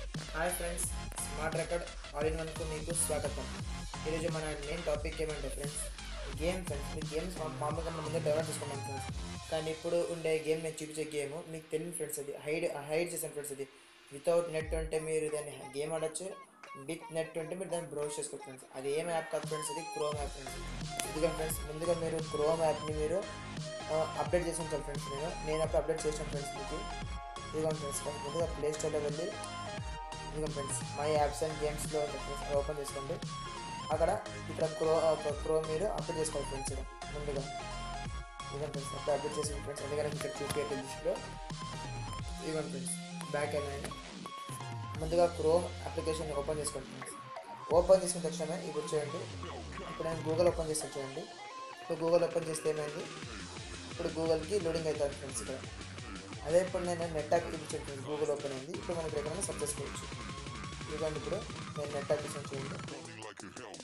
hi friends smart record all in వన్కు మీకు స్వాగతం ఈరోజు మన మెయిన్ టాపిక్ ఏమంటే ఫ్రెండ్స్ గేమ్ ఫ్రెండ్స్ మీ గేమ్స్ మామూలుగా మనం ముందే డెవలప్ చేసుకున్నాం ఫ్రెండ్స్ కానీ ఇప్పుడు ఉండే గేమ్ నేను చూపించే గేమ్ మీకు తెలియదు ఫ్రెండ్స్ అది హైడ్ హైడ్ చేసాను ఫ్రెండ్స్ అది వితౌట్ నెట్ ఉంటే మీరు దాన్ని గేమ్ ఆడొచ్చు విత్ నెట్ ఉంటే మీరు దాన్ని బ్రౌజ్ చేసుకోవచ్చు ఫ్రెండ్స్ అది ఏం యాప్ కాదు ఫ్రెండ్స్ అది క్రోమ్ యాప్ ఫ్రెండ్స్ ఇదిగో ఫ్రెండ్స్ ముందుగా మీరు క్రోమ్ యాప్ని మీరు అప్డేట్ చేసి ఉంచాలి ఫ్రెండ్స్ నేను నేను అప్పుడు అప్డేట్ చేసాను ఫ్రెండ్స్ మీకు ఇదిగో ఫ్రెండ్స్ ముందుగా ప్లే స్టోర్లో వెళ్ళి ఇదిగో ఫ్రెండ్స్ మై యాప్స్ అండ్ గేమ్స్లో ఫ్రెండ్స్ ఓపెన్ చేసుకోండి అక్కడ ఇక్కడ క్రో క్రో మీరు అప్డేట్ చేసుకోవాలి ఫ్రెండ్స్ ఇక్కడ ముందుగా ఇదిగో ఫ్రెండ్స్ అప్పుడు అప్డేట్ చేసిన ఫ్రెండ్స్ ఎందుకంటే ఇక్కడ చూపించే లిస్ట్లో ఇదిగో ఫ్రెండ్స్ బ్యాక్ అయినా ముందుగా క్రోమ్ అప్లికేషన్ ఓపెన్ చేసుకోండి ఫ్రెండ్స్ ఓపెన్ చేసిన తక్షణమే ఇప్పుడు చూడండి ఇప్పుడు నేను గూగుల్ ఓపెన్ చేస్తాను చూడండి ఇప్పుడు గూగుల్ ఓపెన్ చేస్తే ఏమైంది ఇప్పుడు గూగుల్కి లోడింగ్ అవుతుంది ఫ్రెండ్స్ ఇక్కడ అదే ఇప్పుడు నేను net application friends Google open అయింది ఇప్పుడు మనం ఇక్కడ ఎక్కడైనా సెర్చ్ చేసుకోవచ్చు ఇదిగోండి ఇప్పుడు నేను నెట్ అప్లికేషన్ చూడండి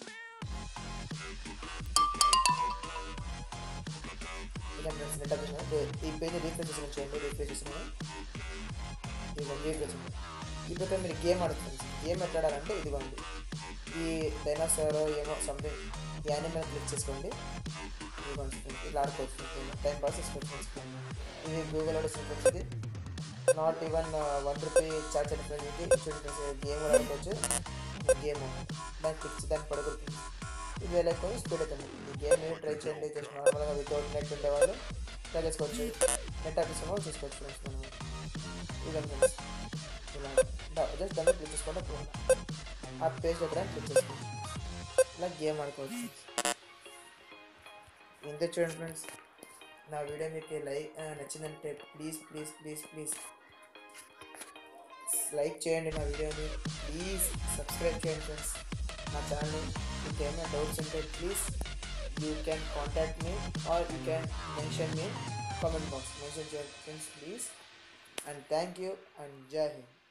ఇదిగోండి ఫ్రెండ్స్ నెట్ అప్లికేషన్ ఈ పేజ్ రీఫ్రెష్ చేసిన చేయండి రీఫ్రెష్ చేసిన ఇదిగోండి రీఫ్రెష్ ఉంది ఇప్పుడు మీరు గేమ్ ఆడుతుంది గేమ్ ఎట్లా ఆడాలంటే ఇదిగోండి ఈ డైనోసార్ ఏమో సంథింగ్ ఈ యానిమల్ క్లిక్ చేసుకోండి ఇదిగోండి ఇట్లా ఆడుకోవచ్చు టైం పాస్ చేసుకోవచ్చు ఇది గూగుల్ ఆడుతుంది ఇది not even one rupee charge అని ఫ్రెండ్ ఇది చూడండి గేమ్ కూడా ఆడుకోవచ్చు గేమ్ దాన్ని ఫిక్స్ దాన్ని పడుకుంటుంది ఇది వేరే ఎక్కువ స్పీడ్ అవుతుంది ఈ గేమ్ మీరు ట్రై చేయండి జస్ట్ నార్మల్గా వితౌట్ నెట్ ఉండేవాళ్ళు ట్రై చేసుకోవచ్చు నెట్ ఆఫీస్ కూడా చూసుకోవచ్చు ఫ్రెండ్స్ మనం ఇదంతా ఫ్రెండ్స్ ఇలా జస్ట్ దాన్ని క్లిక్ చేసుకోండి అప్పుడు ఆ పేజ్ దగ్గర క్లిక్ చేసుకోండి ఇలా గేమ్ ఆడుకోవచ్చు ఇంత చూడండి ఫ్రెండ్స్ నా వీడియో మీకు లైక్ నచ్చిందంటే please please please please like చేయండి నా వీడియోని ప్లీజ్ సబ్స్క్రైబ్ చేయండి ఫ్రెండ్స్ నా ఛానల్ మీకు ఏమైనా డౌట్స్ ఉంటే please you can contact me or you can mention me comment box mention చేయండి friends please and thank you and జై హింద్